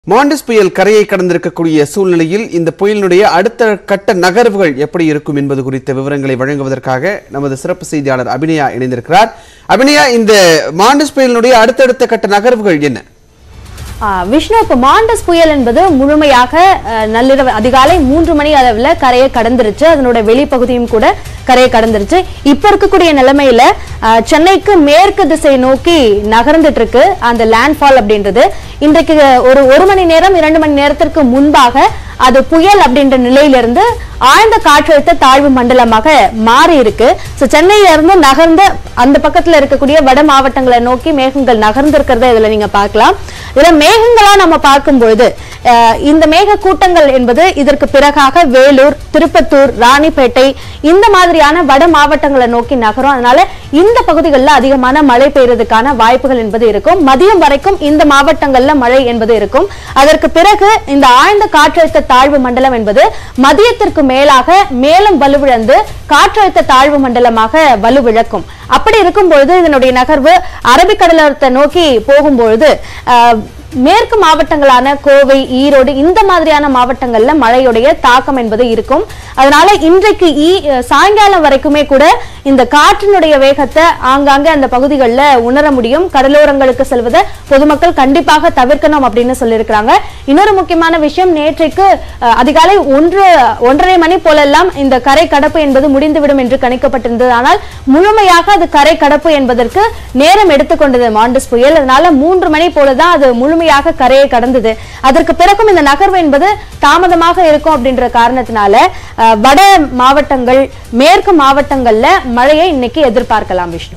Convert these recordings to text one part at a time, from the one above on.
Mandous புயல் கரையை கடந்திருக்கக்கூடிய சூழ்நிலையில் இந்த புயலினுடைய அடுத்த கட்ட நகர்வுகள் எப்படி இருக்கும் என்பது குறித்த விவரங்களை வழங்குவதற்காக நமது சிறப்பு செய்தியாளர் அபிநயா இணைந்திருக்கிறார் அபிநயா இந்த மாண்டஸ் புயலினுடைய அடுத்தடுத்த கட்ட நகர்வுகள் என்ன ஆ, விஷ்ணு இப்ப மாண்டஸ் புயல் என்பது முழுமையாக அ, நள்ளிரவு அதிகாலை மூன்று மணி அளவுல கரையை கடந்துருச்சு அதனோட வெளிப்பகுதியும் கூட கரையை கடந்துருச்சு இப்ப இருக்கக்கூடிய நிலைமையில அ, சென்னைக்கு மேற்கு திசை நோக்கி நகர்ந்துட்டு இருக்கு அந்த லேண்ட்ஃபால் அப்படின்றது இன்றைக்கு ஒரு ஒரு மணி நேரம் இரண்டு மணி நேரத்திற்கு முன்பாக அது புயல் அப்படின்ற நிலையிலிருந்து ஆழ்ந்த காற்றழுத்த தாழ்வு மண்டலமாக மாறி இருக்கு சோ சென்னையில இருந்து நகர்ந்த அந்த பக்கத்துல இருக்கக்கூடிய வட மாவட்டங்களை நோக்கி மேகங்கள் நகர்ந்திருக்கிறத இதுல நீங்க பார்க்கலாம் இதுல மேகங்களா நம்ம பார்க்கும்பொழுது அஹ், இந்த மேக கூட்டங்கள் என்பது இதற்கு பிறகாக வேலூர் திருப்பத்தூர் ராணிப்பேட்டை இந்த மாதிரியான வட மாவட்டங்களை நோக்கி நகரும் அதனால இந்த பகுதிகளில் அதிகமான மழை பெய்யறதுக்கான வாய்ப்புகள் என்பது இருக்கும் மதியம் வரைக்கும் இந்த மாவட்டங்கள்ல மழை என்பது இருக்கும் அதற்கு பிறகு இந்த ஆழ்ந்த காற்றழுத்த தாழ்வு மண்டலம் என்பது மதியத்திற்கு மேலாக மேலும் வலுவிழந்து காற்றழுத்த தாழ்வு மண்டலமாக வலுவிழக்கும் அப்படி இருக்கும் பொழுது இதனுடைய நகர்வு அரபிக்கடலத்தை நோக்கி போகும்பொழுது அஹ், மேற்கு மாவட்டங்களான கோவை ஈரோடு இந்த மாதிரியான மாவட்டங்கள்ல மழையுடைய தாக்கம் என்பது இருக்கும் அதனால இன்றைக்கு ஈ- சாயங்காலம் வரைக்குமே கூட இந்த காற்றினுடைய வேகத்தை ஆங்காங்கே அந்த பகுதிகளில் உணர முடியும் கடலோரங்களுக்கு செல்வதை பொதுமக்கள் கண்டிப்பாக தவிர்க்கணும் அப்படின்னு சொல்லியிருக்கிறாங்க இன்னொரு முக்கியமான விஷயம் நேற்றைக்கு அஹ், அதிகாலை ஒன்று ஒன்றரை மணி போலெல்லாம் இந்த கரை கடப்பு என்பது முடிந்துவிடும் என்று கணிக்கப்பட்டிருந்தது ஆனால் முழுமையாக அது கரை கடப்பு என்பதற்கு நேரம் எடுத்துக்கொண்டது மாண்டஸ் புயல் அதனால மூன்று மணி போலதான் அது முழுமையாக கரையை கடந்தது அதற்கு பிறகும் இந்த நகர்வு என்பது தாமதமாக இருக்கும் அப்படின்ற காரணத்தினால அஹ், வட மாவட்டங்கள் மேற்கு மாவட்டங்கள்ல மழையை இன்னைக்கு எதிர்பார்க்கலாம் விஷ்ணு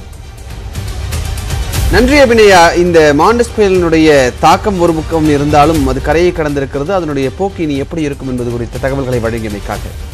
நன்றி அபிநயா இந்த மாண்டஸ் புயலினுடைய தாக்கம் ஒரு பக்கம் இருந்தாலும் அது கரையை கடந்திருக்கிறது அதனுடைய போக்கு இனி எப்படி இருக்கும் என்பது குறித்த தகவல்களை வழங்கியமைக்காக